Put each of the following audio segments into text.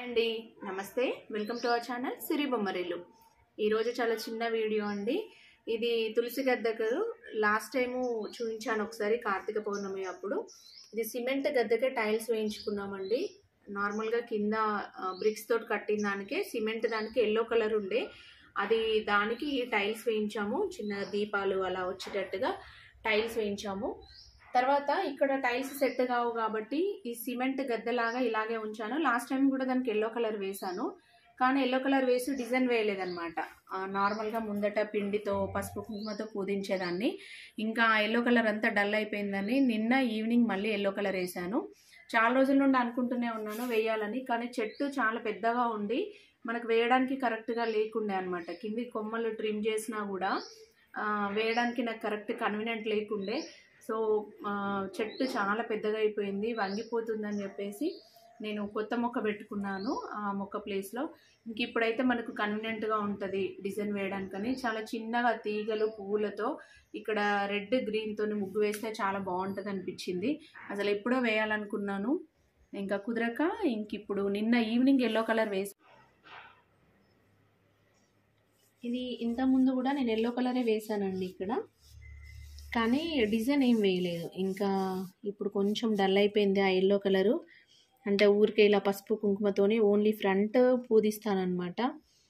అండి నమస్తే welcome to our channel Siri Bommarillu ఈరోజు చాలా చిన్న వీడియో అండి ఇది తులసి గద్దకు లాస్ట్ టైము చూపించాను ఒకసారి కార్తీక పౌర్ణమి అప్పుడు ఇది సిమెంట్ గద్దకే టైల్స్ వేయించుకున్నామండి నార్మల్గా కింద బ్రిక్స్ తోటి కట్టిన దానికే సిమెంట్ దానికి ఎల్లో కలర్ ఉండే అది దానికి ఈ టైల్స్ వేయించాము చిన్న దీపాలు అలా వచ్చేటట్టుగా టైల్స్ వేయించాము తర్వాత ఇక్కడ టైల్స్ సెట్ కావు కాబట్టి ఈ సిమెంట్ గద్దెలాగా ఇలాగే ఉంచాను లాస్ట్ టైం కూడా దానికి ఎల్లో కలర్ వేశాను కానీ ఎల్లో కలర్ వేసి డిజైన్ వేయలేదన్నమాట ఆ, నార్మల్గా ముందట పిండితో పసుపు కుంకుమతో పూజించేదాన్ని ఇంకా ఎల్లో కలర్ అంతా డల్ అయిపోయిందని నిన్న ఈవినింగ్ మళ్ళీ ఎల్లో కలర్ వేశాను చాలా రోజుల నుండి అనుకుంటూనే ఉన్నాను వేయాలని కానీ చెట్టు చాలా పెద్దగా ఉండి మనకు వేయడానికి కరెక్ట్గా లేకుండే అనమాట కింది కొమ్మలు ట్రిమ్ చేసినా కూడా ఆ, వేయడానికి నాకు కరెక్ట్ కన్వీనియంట్ లేకుండే సో ఆ, చెట్టు చాలా పెద్దగా అయిపోయింది వంగిపోతుందని చెప్పేసి నేను కొత్త మొక్క పెట్టుకున్నాను ఆ మొక్క ప్లేస్లో ఇంక ఇప్పుడైతే మనకు కన్వీనియంట్గా ఉంటుంది డిజైన్ వేయడానికని చాలా చిన్నగా తీగలు పువ్వులతో ఇక్కడ రెడ్ గ్రీన్తో ముగ్గు వేస్తే చాలా బాగుంటుంది అనిపించింది అసలు ఎప్పుడో వేయాలనుకున్నాను ఇంకా కుదరక ఇంక ఇప్పుడు నిన్న ఈవినింగ్ ఎల్లో కలర్ వేసి ఇది ఇంత ముందు కూడా నేను ఎల్లో కలరే వేసానండి ఇక్కడ కానీ డిజైన్ ఏం వేయలేదు ఇంకా ఇప్పుడు కొంచెం డల్ అయిపోయింది ఆ ఎల్లో కలరు అంటే ఊరికే ఇలా పసుపు కుంకుమతోని ఓన్లీ ఫ్రంట్ పూదిస్తానమాట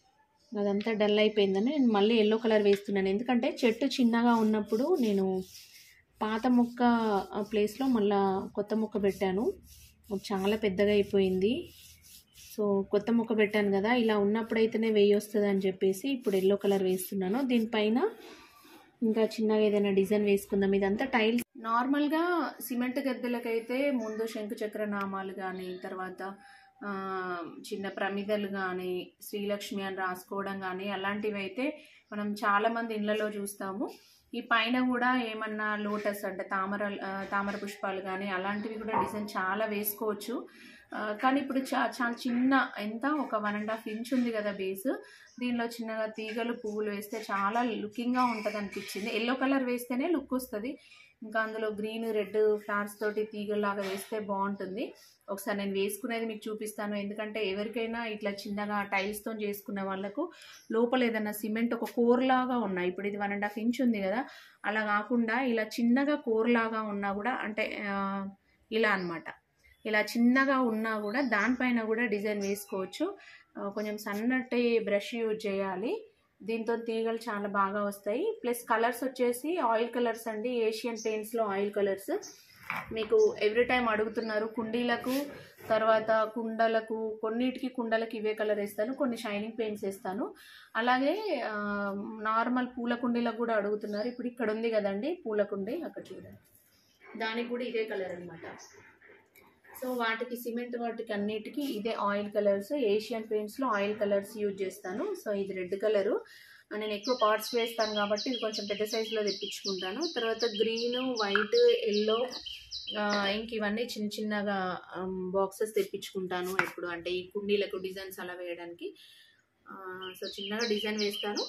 అదంతా డల్ అయిపోయిందని నేను మళ్ళీ ఎల్లో కలర్ వేస్తున్నాను ఎందుకంటే చెట్టు చిన్నగా ఉన్నప్పుడు నేను పాత మొక్క ప్లేస్లో మళ్ళా కొత్త మొక్క పెట్టాను అది చాలా పెద్దగా అయిపోయింది సో కొత్త మొక్క పెట్టాను కదా ఇలా ఉన్నప్పుడైతేనే వేయి వస్తుంది అని చెప్పేసి ఇప్పుడు ఎల్లో కలర్ వేస్తున్నాను దీనిపైన ఇంకా చిన్నగా ఏదైనా డిజైన్ వేసుకుందాం ఇదంతా టైల్స్ నార్మల్గా సిమెంట్ గద్దెలకైతే ముందు శంకు చక్ర నామాలు కానీ తర్వాత ఆ, చిన్న ప్రమిదలు కానీ శ్రీలక్ష్మి అని రాసుకోవడం కానీ అలాంటివి అయితే మనం చాలామంది ఇళ్ళలో చూస్తాము ఈ పైన కూడా ఏమన్నా లోటస్ అంటే తామర ఆ, తామర పుష్పాలు కానీ అలాంటివి కూడా డిజైన్ చాలా వేసుకోవచ్చు ఆ, కానీ ఇప్పుడు చా చాలా చిన్న ఎంత ఒక వన్ అండ్ హాఫ్ ఇంచ్ ఉంది కదా బేస్ దీనిలో చిన్నగా తీగలు పువ్వులు వేస్తే చాలా లుకింగ్గా ఉంటుంది అనిపించింది ఎల్లో కలర్ వేస్తేనే లుక్ వస్తుంది ఇంకా అందులో గ్రీన్ రెడ్ ఫ్లవర్స్ తోటి తీగల్లాగా వేస్తే బాగుంటుంది ఒకసారి నేను వేసుకునేది మీకు చూపిస్తాను ఎందుకంటే ఎవరికైనా ఇట్లా చిన్నగా టైల్స్తో చేసుకునే వాళ్ళకు లోపల ఏదైనా సిమెంట్ ఒక కోర్ లాగా ఉన్నాయి ఇప్పుడు ఇది వన్ అండ్ హాఫ్ ఇంచ్ ఉంది కదా అలా కాకుండా ఇలా చిన్నగా కోర్ లాగా ఉన్నా కూడా అంటే ఆ, ఇలా అన్నమాట ఇలా చిన్నగా ఉన్నా కూడా దానిపైన కూడా డిజైన్ వేసుకోవచ్చు ఆ, కొంచెం సన్నటి బ్రష్ యూజ్ చేయాలి దీంతో తీగలు చాలా బాగా వస్తాయి ప్లస్ కలర్స్ వచ్చేసి ఆయిల్ కలర్స్ అండి ఏషియన్ పెయింట్స్లో ఆయిల్ కలర్స్ మీకు ఎవ్రీ టైం అడుగుతున్నారు కుండీలకు తర్వాత కుండలకు కొన్నిటికి కుండలకు ఇవే కలర్ వేస్తాను కొన్ని షైనింగ్ పెయింట్స్ వేస్తాను అలాగే ఆ, నార్మల్ పూల కుండీలకు కూడా అడుగుతున్నారు ఇప్పుడు ఇక్కడ ఉంది కదండి పూల కుండీ అక్కడ చూడండి దానికి కూడా ఇదే కలర్ అనమాట సో వాటికి సిమెంట్ వాటికి అన్నిటికీ ఇదే ఆయిల్ కలర్స్ ఏషియన్ పెయింట్స్లో ఆయిల్ కలర్స్ యూజ్ చేస్తాను సో ఇది రెడ్ కలరు నేను ఎక్కువ పార్ట్స్ వేస్తాను కాబట్టి ఇది కొంచెం పెద్ద సైజులో తెప్పించుకుంటాను తర్వాత గ్రీన్ వైట్ ఎల్లో ఇంక ఇవన్నీ చిన్న చిన్నగా బాక్సెస్ తెప్పించుకుంటాను ఎప్పుడు అంటే ఈ కుండీలకు డిజైన్స్ అలా వేయడానికి ఆ, సో చిన్నగా డిజైన్ వేస్తాను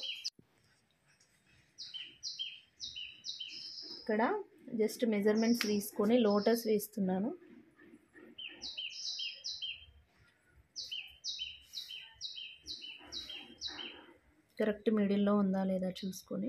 ఇక్కడ జస్ట్ మెజర్మెంట్స్ తీసుకొని లోటస్ వేస్తున్నాను కరెక్ట్ మిడిల్లో ఉందా లేదా చూసుకొని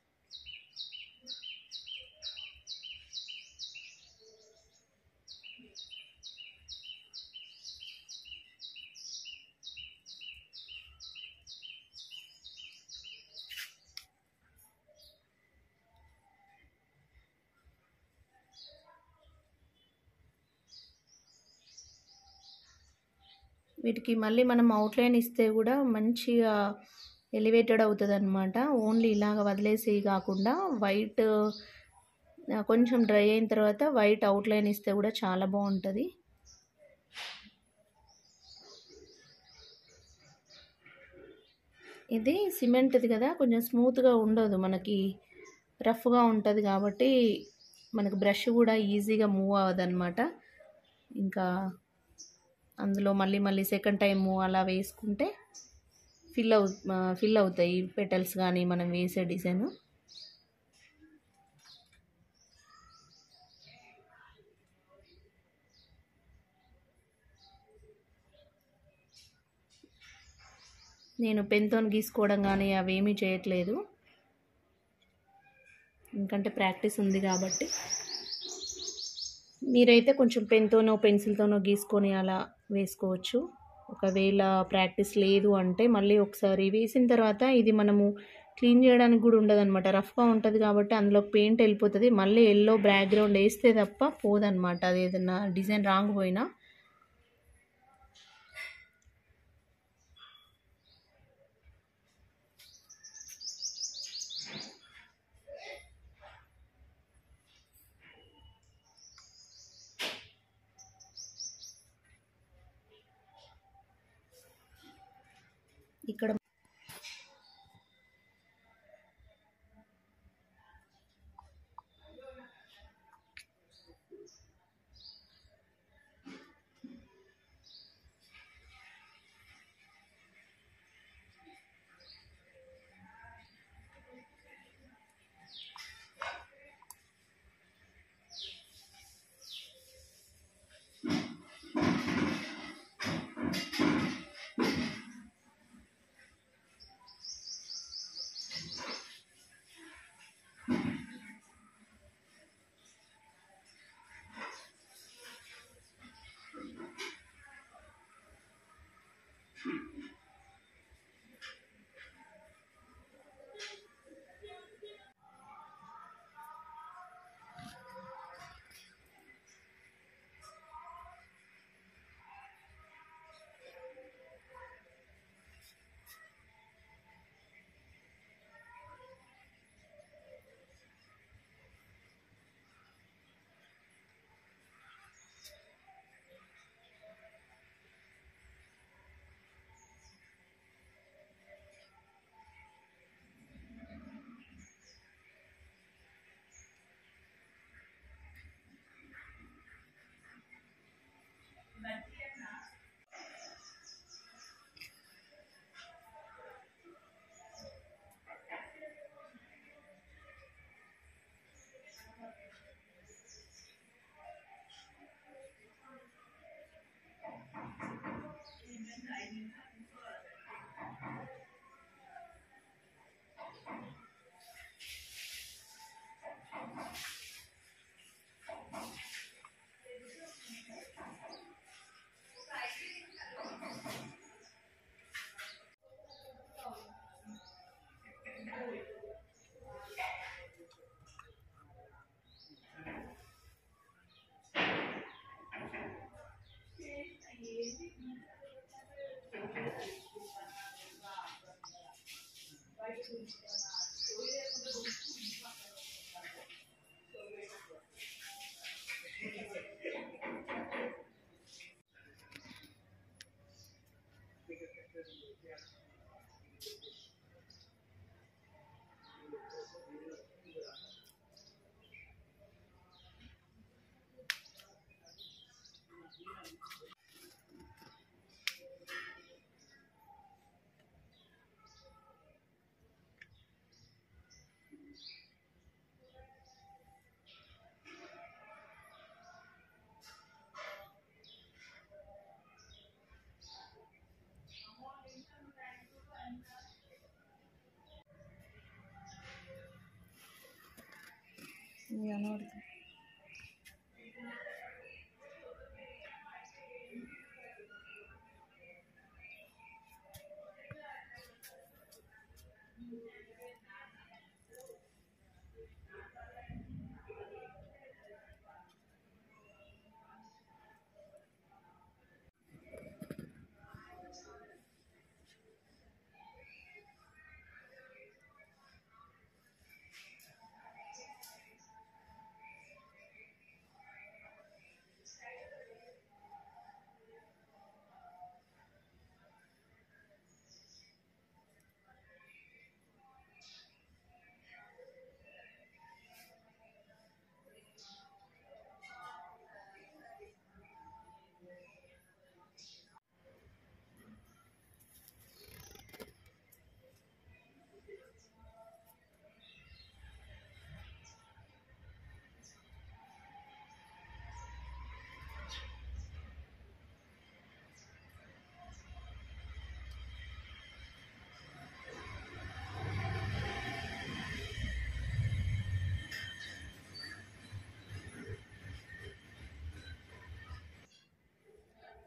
వీటికి మళ్ళీ మనం అవుట్లైన్ ఇస్తే కూడా మంచిగా ఎలివేటెడ్ అవుతుంది అనమాట ఓన్లీ ఇలాగ వదిలేసి కాకుండా వైట్ కొంచెం డ్రై అయిన తర్వాత వైట్ అవుట్లైన్ ఇస్తే కూడా చాలా బాగుంటుంది ఇది సిమెంట్ది కదా కొంచెం స్మూత్గా ఉండదు మనకి రఫ్గా ఉంటుంది కాబట్టి మనకు బ్రష్ కూడా ఈజీగా మూవ్ అవ్వదన్నమాట ఇంకా అందులో మళ్ళీ మళ్ళీ సెకండ్ టైము అలా వేసుకుంటే ఫిల్ అవు ఫిల్ అవుతాయి పెటల్స్ కానీ మనం వేసే డిజైన్ నేను పెన్తో గీసుకోవడం కానీ అవేమీ చేయట్లేదు ఎందుకంటే ప్రాక్టీస్ ఉంది కాబట్టి మీరైతే కొంచెం పెన్తోనో పెన్సిల్తోనో గీసుకొని అలా వేసుకోవచ్చు ఒకవేళ ప్రాక్టీస్ లేదు అంటే మళ్ళీ ఒకసారి వేసిన తర్వాత ఇది మనము క్లీన్ చేయడానికి కూడా ఉండదు అనమాట రఫ్గా ఉంటుంది కాబట్టి అందులో పెయింట్ వెళ్ళిపోతుంది మళ్ళీ ఎల్లో బ్యాక్గ్రౌండ్ వేస్తే తప్ప పోదన్నమాట అది ఏదైనా డిజైన్ రాంగ్ పోయినా ఇక్కడ కనబడుతుంది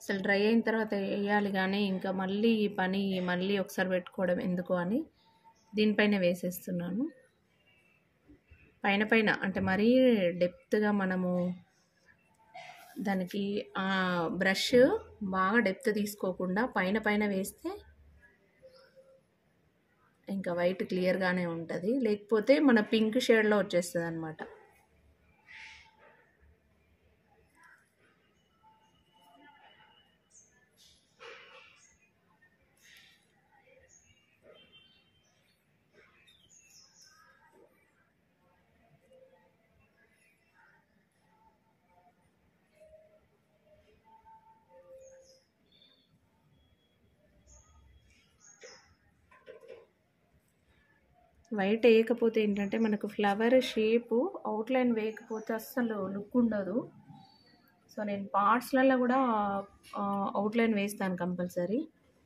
అసలు డ్రై అయిన తర్వాత వేయాలి కానీ ఇంకా మళ్ళీ ఈ పని మళ్ళీ ఒకసారి పెట్టుకోవడం ఎందుకు అని దీనిపైన వేసేస్తున్నాను పైన పైన అంటే మరీ డెప్త్గా మనము దానికి ఆ బ్రష్ బాగా డెప్త్ తీసుకోకుండా పైన పైన వేస్తే ఇంకా వైట్ క్లియర్గానే ఉంటుంది లేకపోతే మన పింక్ షేడ్లో వచ్చేస్తుంది అనమాట వైట్ వేయకపోతే ఏంటంటే మనకు ఫ్లవర్ షేపు అవుట్లైన్ వేయకపోతే అస్సలు లుక్ ఉండదు సో నేను పార్ట్స్లలో కూడా అవుట్లైన్ వేస్తాను కంపల్సరీ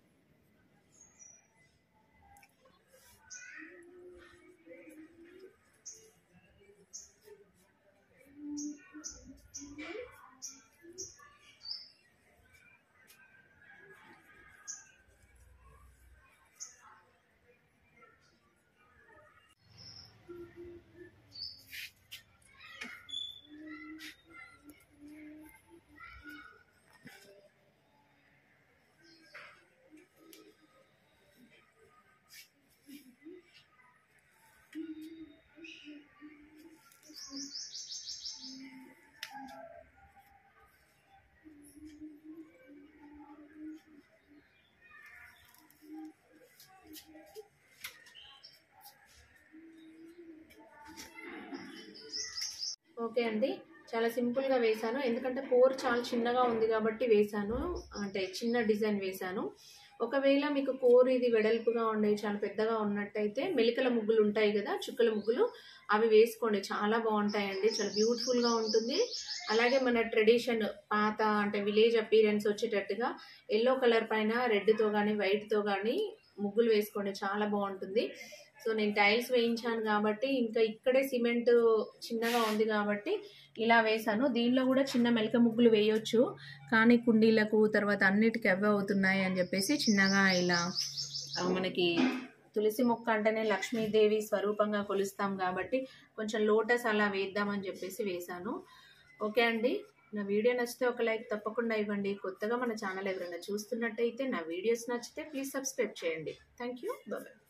ఓకే అండి చాలా సింపుల్గా వేశాను ఎందుకంటే కోర్ చాలా చిన్నగా ఉంది కాబట్టి వేశాను అంటే చిన్న డిజైన్ వేశాను ఒకవేళ మీకు కోర్ ఇది వెడల్పుగా ఉండే చాలా పెద్దగా ఉన్నట్టయితే మెలికల ముగ్గులు ఉంటాయి కదా చుక్కల ముగ్గులు అవి వేసుకోండి చాలా బాగుంటాయండి చాలా బ్యూటిఫుల్గా ఉంటుంది అలాగే మన ట్రెడిషన్ పాత అంటే విలేజ్ అపీరెన్స్ వచ్చేటట్టుగా ఎల్లో కలర్ పైన రెడ్తో కానీ వైట్తో కానీ ముగ్గులు వేసుకోండి చాలా బాగుంటుంది సో నేను టైల్స్ వేయించాను కాబట్టి ఇంకా ఇక్కడే సిమెంట్ చిన్నగా ఉంది కాబట్టి ఇలా వేసాను దీనిలో కూడా చిన్న మెలక ముగ్గులు వేయొచ్చు కానీ కుండీలకు తర్వాత అన్నిటికీ అవే అవుతున్నాయి అని చెప్పేసి చిన్నగా ఇలా ఆ, మనకి తులసి మొక్క అంటేనే లక్ష్మీదేవి స్వరూపంగా కొలుస్తాం కాబట్టి కొంచెం లోటస్ అలా వేద్దామని చెప్పేసి వేశాను ఓకే అండి నా వీడియో నచ్చితే ఒక లైక్ తప్పకుండా ఇవ్వండి కొత్తగా మన ఛానల్ ఎవరైనా చూస్తున్నట్టయితే నా వీడియోస్ నచ్చితే ప్లీజ్ సబ్స్క్రైబ్ చేయండి థ్యాంక్ యూ బాయ్